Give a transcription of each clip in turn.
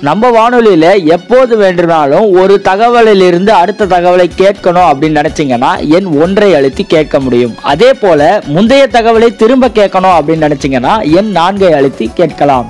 நம்ம வானொலியில எப்போது வேண்டுமானாலும் ஒரு தகவலிலிருந்து அடுத்த தகவலை கேட்கணும் அப்படின்னு நினைச்சீங்கன்னா எண் ஒன்றை அழுத்தி கேட்க முடியும் அதே போல முந்தைய தகவலை திரும்ப கேட்கணும் அப்படின்னு நினைச்சீங்கன்னா எண் நான்கை அழுத்தி கேட்கலாம்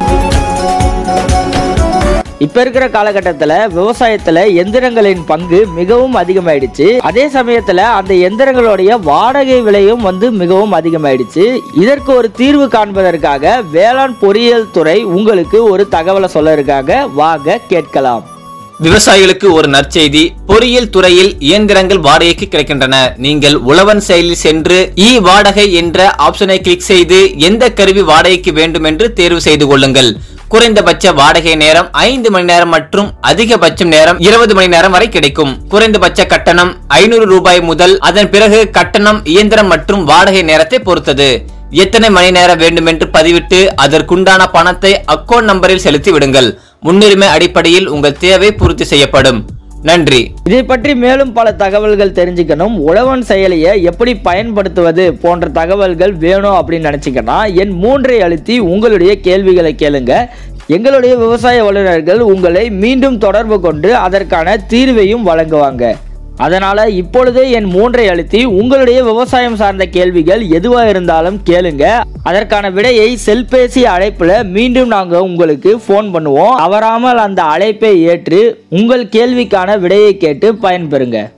இப்ப இருக்கிற காலகட்டத்துல விவசாயத்துல எந்திரங்களின் பங்கு மிகவும் அதிகமாயிடுச்சு அதே சமயத்துல அந்த எந்திரங்களுடைய வாடகை விலையும் வந்து மிகவும் அதிகமாயிடுச்சு இதற்கு ஒரு தீர்வு காண்பதற்காக வேளாண் பொறியியல் துறை உங்களுக்கு ஒரு தகவலை சொல்ல இருக்காங்க வாங்க கேட்கலாம் விவசாயிகளுக்கு ஒரு நற்செய்தி பொறியியல் துறையில் இயந்திரங்கள் வாடகைக்கு கிடைக்கின்றன நீங்கள் உழவன் செயலில் சென்று இ வாடகை என்ற ஆப்ஷனை கிளிக் செய்து எந்த கருவி வாடகைக்கு வேண்டும் என்று தேர்வு செய்து கொள்ளுங்கள் குறைந்தபட்ச வாடகை நேரம் ஐந்து மணி நேரம் மற்றும் அதிகபட்சம் நேரம் இருபது மணி நேரம் வரை கிடைக்கும் குறைந்தபட்ச கட்டணம் ஐநூறு ரூபாய் முதல் அதன் பிறகு கட்டணம் இயந்திரம் மற்றும் வாடகை நேரத்தை பொறுத்தது எத்தனை மணி நேரம் வேண்டும் என்று பதிவிட்டு அதற்குண்டான பணத்தை அக்கவுண்ட் நம்பரில் செலுத்தி விடுங்கள் முன்னுரிமை அடிப்படையில் உங்கள் தேவை பூர்த்தி செய்யப்படும் நன்றி இதை பற்றி மேலும் பல தகவல்கள் தெரிஞ்சுக்கணும் உழவன் செயலியை எப்படி பயன்படுத்துவது போன்ற தகவல்கள் வேணும் அப்படின்னு நினைச்சீங்கன்னா என் மூன்றை அழுத்தி உங்களுடைய கேள்விகளை கேளுங்க எங்களுடைய விவசாய வல்லுநர்கள் உங்களை மீண்டும் தொடர்பு கொண்டு அதற்கான தீர்வையும் வழங்குவாங்க அதனால இப்பொழுதே என் மூன்றை அழுத்தி உங்களுடைய விவசாயம் சார்ந்த கேள்விகள் எதுவா இருந்தாலும் கேளுங்க அதற்கான விடையை செல்பேசி அழைப்புல மீண்டும் நாங்க உங்களுக்கு ஃபோன் பண்ணுவோம் தவறாமல் அந்த அழைப்பை ஏற்று உங்கள் கேள்விக்கான விடையை கேட்டு பயன்பெறுங்க